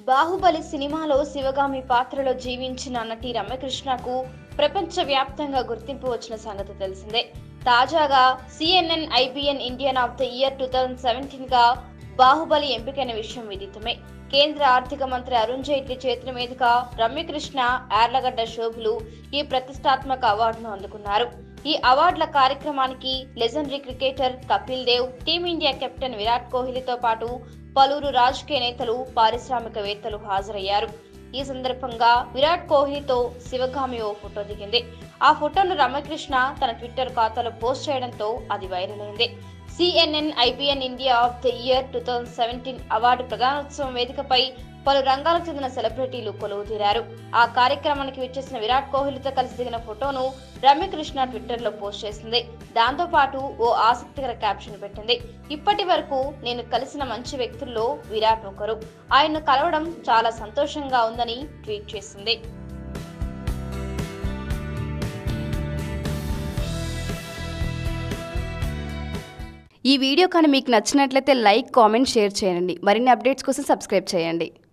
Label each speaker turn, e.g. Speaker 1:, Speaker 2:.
Speaker 1: బాహుబలి సినిమాలో శివగామి పాత్రలో జీవించిన నటి రమ్యకృష్ణకు ప్రపంచవ్యాప్తంగా గుర్తింపు వచ్చిన సంగతి తెలిసిందే తాజాగా CNN IBN Indian of the year two thousand seventeen గా బాహుబలి ఎంపికైన విషయం విదితమే కేంద్ర ఆర్థిక మంత్రి అరుణ్ జైట్లీ చేతుల మీదుగా రమ్యకృష్ణ యార్లగడ్డ శోభులు ఈ ప్రతిష్టాత్మక అవార్డును అందుకున్నారు ఈ అవార్డుల కార్యక్రమానికి legendary cricketer Kapil Dev team India captain Virat కోహ్లీతో పాటు పలువురు రాజకీయ నేతలు పారిశ్రామికవేత్తలు హాజరయ్యారు ఈ సందర్భంగా విరాట్ కోహ్లీతో శివగామి ఓ ఫోటో దిగింది ఆ ఫోటోను రమకృష్ణ తన ట్విట్టర్ ఖాతాలో పోస్ట్ చేయడంతో అది వైరల్ అయింది CNN IBN India of the year two thousand seventeen award ప్రధానోత్సవం వేదికపై పలు రంగాలకు చెందిన సెలబ్రిటీలు కొలువు తీరారు ఆ కార్యక్రమానికి విచ్చేసిన విరాట్ కోహ్లీతో కలిసి దిగిన ఫోటోను రమ్యకృష్ణ ట్విట్టర్ లో పోస్ట్ చేసింది దాంతో పాటు ఓ ఆసక్తికర క్యాప్షన్ పెట్టింది ఇప్పటి వరకు నేను కలిసిన మంచి వ్యక్తుల్లో విరాట్ ఒకరు ఆయన్ను కలవడం చాలా సంతోషంగా ఉందని ట్వీట్ చేసింది
Speaker 2: ఈ వీడియో కానీ మీకు నచ్చినట్లయితే లైక్ కామెంట్ షేర్ చేయండి మరిన్ని అప్డేట్స్ కోసం సబ్స్క్రైబ్ చేయండి